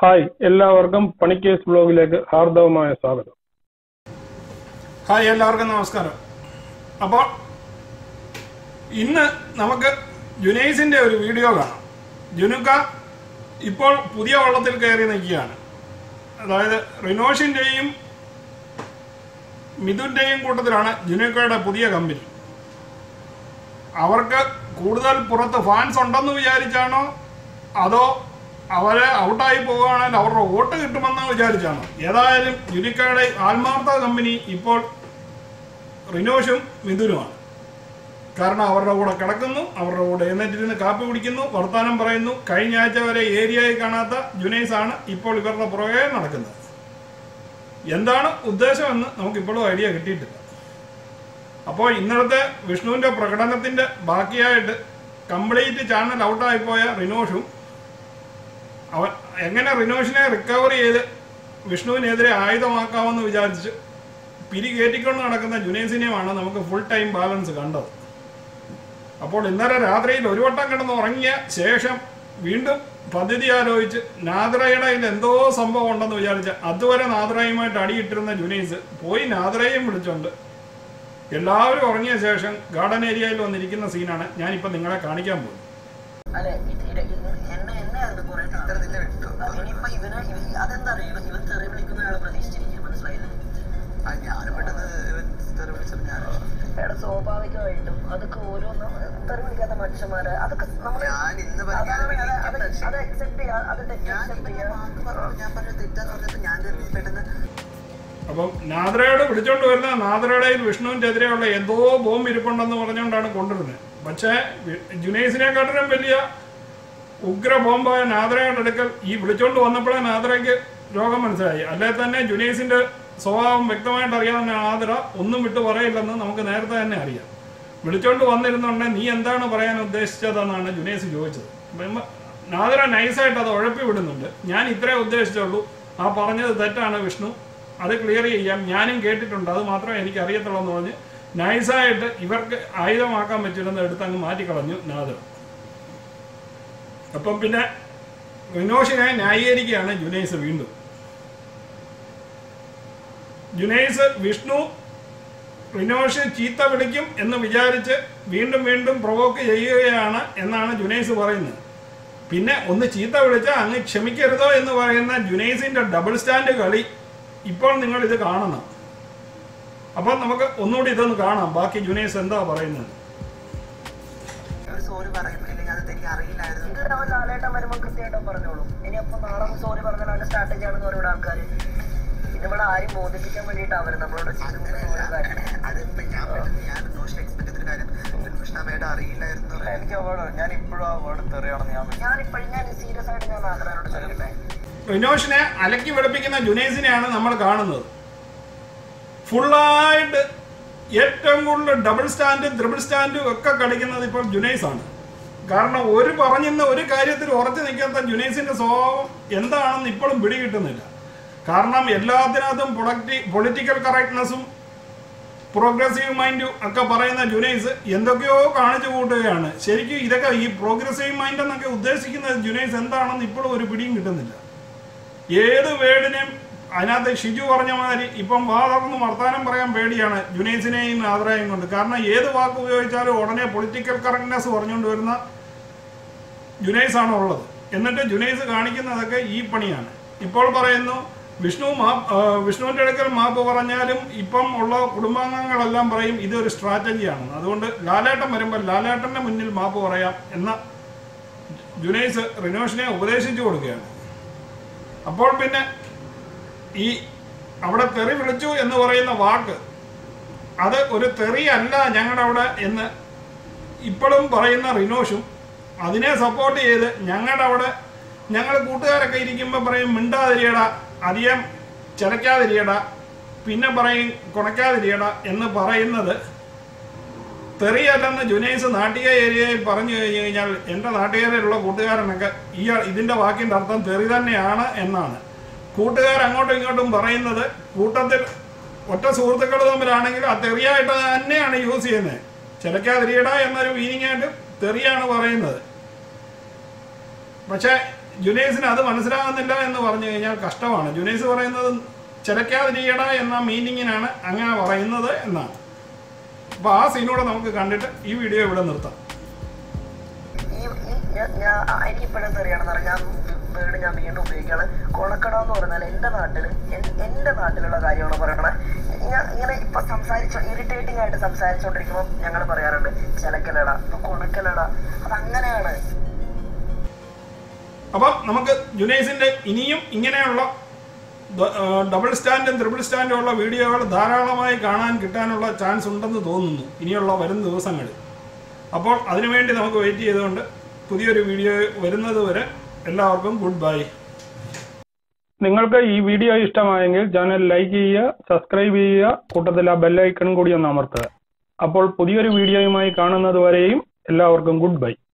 Hi എല്ലാവർക്കും പണിക്കേസ് ബ്ലോഗിലേക്ക് ഹാർദവമായ സ്വാഗതം hi എല്ലാവർക്കും നമസ്കാരം അപ്പോൾ ഇന്ന് നമുക്ക് ജുനൈസിന്റെ ഒരു വീഡിയോ കാണാം ജുനുക്ക ഇപ്പോൾ പുതിയ വള്ളത്തിൽ കയറി നിൽക്കുകയാണ് അതായത് റിനോഷിന്റെയും മിഥുന്റെയും കൂട്ടത്തിലാണ് ജുനുക്കയുടെ പുതിയ കമ്പനി അവർക്ക് കൂടുതൽ പുറത്ത് ഫാൻസ് ഉണ്ടെന്ന് വിചാരിച്ചാണോ അതോ അവരെ ഔട്ടായി പോവുകയാണെങ്കിൽ അവരുടെ വോട്ട് കിട്ടുമെന്ന് വിചാരിച്ചാണോ ഏതായാലും യുനിക്കയുടെ ആത്മാർത്ഥ കമ്പനി ഇപ്പോൾ റിനോഷും മിഥുനുമാണ് കാരണം അവരുടെ കൂടെ കിടക്കുന്നു അവരുടെ കൂടെ എഴുന്നേറ്റിരുന്ന് കാപ്പി കുടിക്കുന്നു വർത്താനം പറയുന്നു കഴിഞ്ഞ ആഴ്ച വരെ ഏരിയയിൽ കാണാത്ത ജുനൈസ് ആണ് ഇപ്പോൾ ഇവരുടെ പുറകെ നടക്കുന്നത് എന്താണ് ഉദ്ദേശമെന്ന് നമുക്കിപ്പോഴും ഐഡിയ കിട്ടിയിട്ടില്ല അപ്പോൾ ഇന്നലത്തെ വിഷ്ണുവിന്റെ പ്രകടനത്തിന്റെ ബാക്കിയായിട്ട് കംപ്ലീറ്റ് ചാനൽ ഔട്ടായിപ്പോയ റിനോഷും അവൻ എങ്ങനെ റിനോഷിനെ റിക്കവർ ചെയ്ത് വിഷ്ണുവിനെതിരെ ആയുധമാക്കാമെന്ന് വിചാരിച്ച് പിരി കയറ്റിക്കൊണ്ട് നടക്കുന്ന ജുനൈസിനെയുമാണ് നമുക്ക് ഫുൾ ടൈം ബാലൻസ് കണ്ടത് അപ്പോൾ ഇന്നലെ രാത്രിയിൽ ഒരു വട്ടം കിടന്ന് ഉറങ്ങിയ ശേഷം വീണ്ടും പദ്ധതി ആലോചിച്ച് നാദ്രയുടെ കയ്യിൽ എന്തോ സംഭവം ഉണ്ടെന്ന് വിചാരിച്ച് അതുവരെ നാദ്രയുമായിട്ട് അടിയിട്ടിരുന്ന ജുനൈസ് പോയി നാദ്രയും വിളിച്ചോണ്ട് എല്ലാവരും ഉറങ്ങിയ ശേഷം ഗാർഡൻ ഏരിയയിൽ വന്നിരിക്കുന്ന സീനാണ് ഞാനിപ്പോൾ നിങ്ങളെ കാണിക്കാൻ പോകുന്നത് അല്ലെ ഇത് ഇത് ഇത് എന്നെ എന്നെയായിരുന്നു കുറെ ഇത്ര നിന്നെ വിട്ടു ഇനിയിപ്പോ ഇവന് ഇവ- അതെന്താ അറിയോ ഇവൻ ഇവൻ തെറി വിളിക്കുന്ന ആളെ പ്രതീക്ഷിച്ചിരിക്കുക മനസ്സിലായില്ലേ ഞാനും പെട്ടെന്ന് ഇവൻ തെറി വിളിച്ചത് ഞാൻ എടാ സ്വാഭാവികമായിട്ടും അതൊക്കെ ഓരോന്ന് തെറി വിളിക്കാത്ത മനുഷ്യന്മാര് അതൊക്കെ നമ്മൾ ഞാൻ ഇന്ന് പറഞ്ഞ അത് അക്സെപ്റ്റ് ചെയ്യാ അത് തെറ്റ് ഞാൻ accept ഇവനെ ചെയ്യാ. വാക്ക് പറഞ്ഞു ഞാൻ പറഞ്ഞ തെറ്റാന്ന് പറഞ്ഞപ്പോ ഞാൻ കരുതി പെട്ടെന്ന് അപ്പം നാദ്രയോട് വിളിച്ചോണ്ട് വരുന്ന നാദ്രയുടെ കയ്യിൽ വിഷ്ണുവിന്റെ എതിരെയുള്ള എന്തോ ബോംബ് ഇരിപ്പുണ്ടെന്ന് പറഞ്ഞുകൊണ്ടാണ് കൊണ്ടുവരുന്നത് പക്ഷേ വി- ജുനൈസിനെക്കാട്ടിലും വലിയ ഉഗ്ര ബോംബായ നാദ്രയുടെ അടുക്കൽ ഈ വിളിച്ചോണ്ട് വന്നപ്പോഴേ നാദ്രയ്ക്ക് രോഗം മനസ്സിലായി അല്ലെ തന്നെ ജുനൈസിന്റെ സ്വഭാവം വ്യക്തമായിട്ട് അറിയാവുന്ന നാദ്ര ഒന്നും വിട്ടു പറയില്ലെന്ന് നമുക്ക് നേരത്തെ തന്നെ അറിയാം വിളിച്ചോണ്ട് വന്നിരുന്നുണ്ടെങ്കിൽ നീ എന്താണ് പറയാൻ ഉദ്ദേശിച്ചതെന്നാണ് ജുനൈസ് ചോദിച്ചത് അപ്പം നാദ്ര നൈസായിട്ട് അത് ഉഴപ്പി വിടുന്നുണ്ട് ഞാൻ ഇത്രേ ഉദ്ദേശിച്ചുള്ളൂ ആ പറഞ്ഞത് തെറ്റാണ് വിഷ്ണു അത് ക്ലിയർ ചെയ്യാം ഞാനും കേട്ടിട്ടുണ്ട് അത് മാത്രമേ എനിക്ക് അറിയത്തുള്ളൂ എന്ന് പറഞ്ഞ് നൈസായിട്ട് ഇവർക്ക് ആയുധമാക്കാൻ പറ്റില്ലെന്ന് എടുത്ത് അങ്ങ് മാറ്റിക്കളഞ്ഞു നാദർ അപ്പം പിന്നെ റിനോഷിനെ ന്യായീകരിക്കുകയാണ് ജുനൈസ് വീണ്ടും ജുനൈസ് വിഷ്ണു റിനോഷ് ചീത്ത വിളിക്കും എന്ന് വിചാരിച്ച് വീണ്ടും വീണ്ടും പ്രൊവോക്ക് ചെയ്യുകയാണ് എന്നാണ് ജുനൈസ് പറയുന്നത് പിന്നെ ഒന്ന് ചീത്ത വിളിച്ചാൽ അങ്ങ് ക്ഷമിക്കരുതോ എന്ന് പറയുന്ന ജുനൈസിന്റെ ഡബിൾ സ്റ്റാൻഡ് കളി ഇപ്പോൾ നിങ്ങൾ ഇത് കാണണം അപ്പം നമുക്ക് ഒന്നുകൂടി ഇതൊന്ന് കാണാം ബാക്കി ജുനൈസ് എന്താ പറയുന്നത് ഒരു സോറി പറയും ഇല്ലെങ്കിൽ അത് എനിക്ക് അറിയില്ലായിരുന്നു ഇത് അവൻ ലാലേട്ടൻ വരുമ്പോൾ കൃത്യമായിട്ടും പറഞ്ഞോളൂ ഇനി അപ്പൊ നാളെ സോറി പറഞ്ഞാൽ സ്ട്രാറ്റജി ആണെന്ന് പറയുന്ന ആൾക്കാര് ഇതിവിടെ ആരും ബോധിപ്പിക്കാൻ വേണ്ടിയിട്ടാണ് അവർ നമ്മളോട് ചെയ്തു ഓരോ കാര്യം അതിപ്പോ ഞാൻ പെട്ടെന്ന് ഞാൻ നോഷൻ എക്സ്പെക്ട് ചെയ്തൊരു കാര്യം കൃഷ്ണമ്മയുടെ അറിയില്ലായിരുന്നു എന്ന് പറയാൻ. എനിക്ക് അവള് ഞാൻ ഇപ്പോഴും ആ വേർഡ് തെറിയാണെന്ന് ഞാൻ ഞാൻ ഇപ്പോഴും ഞാൻ സീരിയസ് ആയിട്ട് ഞാൻ ആഗ്രഹത്തോട് ചോദിക്കട്ടെ റിനോഷിനെ അലക്കി വെളുപ്പിക്കുന്ന ജുനൈസിനെയാണ് നമ്മൾ കാണുന്നത് ഫുള്ളായിട്ട് ഏറ്റവും കൂടുതൽ ഡബിൾ സ്റ്റാൻഡും ത്രിബിൾ സ്റ്റാൻഡും ഒക്കെ കളിക്കുന്നത് ഇപ്പോൾ ജുനൈസ് ആണ് കാരണം ഒരു പറഞ്ഞിരുന്ന ഒരു കാര്യത്തിൽ ഉറച്ചു നിൽക്കാത്ത ജുനൈസിന്റെ സ്വഭാവം എന്താണെന്ന് ഇപ്പോഴും പിടികിട്ടുന്നില്ല കാരണം എല്ലാത്തിനകത്തും പൊളറ്റി പൊളിറ്റിക്കൽ കറക്റ്റ്നെസ്സും പ്രോഗ്രസീവ് മൈൻഡും ഒക്കെ പറയുന്ന ജുനൈസ് എന്തൊക്കെയോ കാണിച്ചു കൂട്ടുകയാണ് ശരിക്കും ഇതൊക്കെ ഈ പ്രോഗ്രസീവ് മൈൻഡ് എന്നൊക്കെ ഉദ്ദേശിക്കുന്നത് ജുനൈസ് എന്താണെന്ന് ഇപ്പോഴും ഒരു പിടിയും കിട്ടുന്നില്ല ഏത് വേർഡിനെയും അതിനകത്ത് ഷിജു പറഞ്ഞ മാതിരി ഇപ്പം വാതർന്ന് വർത്താനം പറയാൻ പേടിയാണ് ജുനൈസിനെയും ആദരയും കൊണ്ട് കാരണം ഏത് വാക്ക് ഉപയോഗിച്ചാലും ഉടനെ പൊളിറ്റിക്കൽ കറക്റ്റ്നെസ് പറഞ്ഞുകൊണ്ട് വരുന്ന ജുനൈസ് ആണ് ഉള്ളത് എന്നിട്ട് ജുനൈസ് കാണിക്കുന്നതൊക്കെ ഈ പണിയാണ് ഇപ്പോൾ പറയുന്നു വിഷ്ണു മാപ്പ് ആ, വിഷ്ണുവിന്റെ അടുക്കൽ മാപ്പ് പറഞ്ഞാലും ഇപ്പം ഉള്ള കുടുംബാംഗങ്ങളെല്ലാം പറയും ഇതൊരു സ്ട്രാറ്റജിയാണ് അതുകൊണ്ട് ലാലേട്ടൻ വരുമ്പോൾ ലാലേട്ടന്റെ മുന്നിൽ മാപ്പ് പറയാം എന്ന ജുനൈസ് റിനോഷിനെ ഉപദേശിച്ചു കൊടുക്കുകയാണ് അപ്പോൾ പിന്നെ ഈ അവിടെ തെറി വിളിച്ചു എന്ന് പറയുന്ന വാക്ക് അത് ഒരു തെറിയല്ല ഞങ്ങളുടെ അവിടെ എന്ന് ഇപ്പോഴും പറയുന്ന റിനോഷും അതിനെ സപ്പോർട്ട് ചെയ്ത് ഞങ്ങളുടെ അവിടെ ഞങ്ങൾ കൂട്ടുകാരൊക്കെ ഇരിക്കുമ്പോൾ പറയും മിണ്ടാതിരിയടാ അധികം ചിലക്കാതിരിയടാ പിന്നെ പറയും കുണക്കാതിരിയടാ എന്ന് പറയുന്നത് തെറിയല്ലെന്ന് ജുനൈസ് നാട്ടിക ഏരിയയിൽ പറഞ്ഞു കഴിഞ്ഞു കഴിഞ്ഞാൽ എൻ്റെ നാട്ടുകാരിലുള്ള കൂട്ടുകാരനൊക്കെ ഈ ഇതിൻ്റെ വാക്കിൻ്റെ അർത്ഥം തെറി തന്നെയാണ് എന്നാണ് കൂട്ടുകാർ അങ്ങോട്ടും ഇങ്ങോട്ടും പറയുന്നത് കൂട്ടത്തിൽ ഒറ്റ സുഹൃത്തുക്കൾ തമ്മിലാണെങ്കിൽ ആ തെറിയായിട്ട് തന്നെയാണ് യൂസ് ചെയ്യുന്നത് ചിലക്കാതിരിയട എന്നൊരു മീനിങ് ആയിട്ട് തെറിയാണ് പറയുന്നത് പക്ഷേ ജുനൈസിന് അത് മനസ്സിലാകുന്നില്ല എന്ന് പറഞ്ഞു കഴിഞ്ഞാൽ കഷ്ടമാണ് ജുനൈസ് പറയുന്നത് ചിലക്കാതിരിക്കട എന്ന മീനിങ്ങിനാണ് അങ്ങനെ പറയുന്നത് എന്നാണ് അപ്പോൾ ആ സീനൂടെ നമുക്ക് കണ്ടിട്ട് ഈ വീഡിയോ ഇവിടെ നിർത്താം ഈ ഈ ഞാൻ- ഞാൻ എനിക്ക് ഇപ്പോഴും അറിയണമെന്ന് പറഞ്ഞാൽ വേർഡ് ഞാൻ വീണ്ടും ഉപയോഗിക്കുകയാണ് കൊണക്കട എന്ന് പറഞ്ഞാൽ എൻ്റെ നാട്ടിൽ എൻ്റെ നാട്ടിലുള്ള കാര്യമാണ് പറയണത് ഞാൻ ഇങ്ങനെ ഇപ്പൊ സംസാരിച്ച ഇറിറ്റേറ്റിംഗ് ആയിട്ട് സംസാരിച്ചുകൊണ്ടിരിക്കുമ്പോൾ ഞങ്ങൾ പറയാറുണ്ട് ചിലക്കലട ഇപ്പൊ കൊണക്കലട അതങ്ങനെയാണ് അപ്പം നമുക്ക് ജുനൈസിന്റെ ഇനിയും ഇങ്ങനെയുള്ള ദ- ആ, ഡബിൾ സ്റ്റാൻഡും ത്രിപിൾ സ്റ്റാൻഡും ഉള്ള വീഡിയോകൾ ധാരാളമായി കാണാൻ കിട്ടാനുള്ള ചാൻസ് ഉണ്ടെന്ന് തോന്നുന്നു ഇനിയുള്ള വരും ദിവസങ്ങളിൽ അപ്പോൾ അതിനുവേണ്ടി നമുക്ക് വെയിറ്റ് ചെയ്തുകൊണ്ട് പുതിയൊരു വീഡിയോ വരുന്നത് വരെ എല്ലാവർക്കും ഗുഡ് ബൈ നിങ്ങൾക്ക് ഈ വീഡിയോ ഇഷ്ടമായെങ്കിൽ ചാനൽ ലൈക്ക് ചെയ്യുക സബ്സ്ക്രൈബ് ചെയ്യുക കൂട്ടത്തിൽ ആ ബെല്ലൈക്കൺ കൂടി ഒന്ന് അമർത്തുക അപ്പോൾ പുതിയൊരു വീഡിയോയുമായി കാണുന്നത് വരെയും എല്ലാവർക്കും ഗുഡ് ബൈ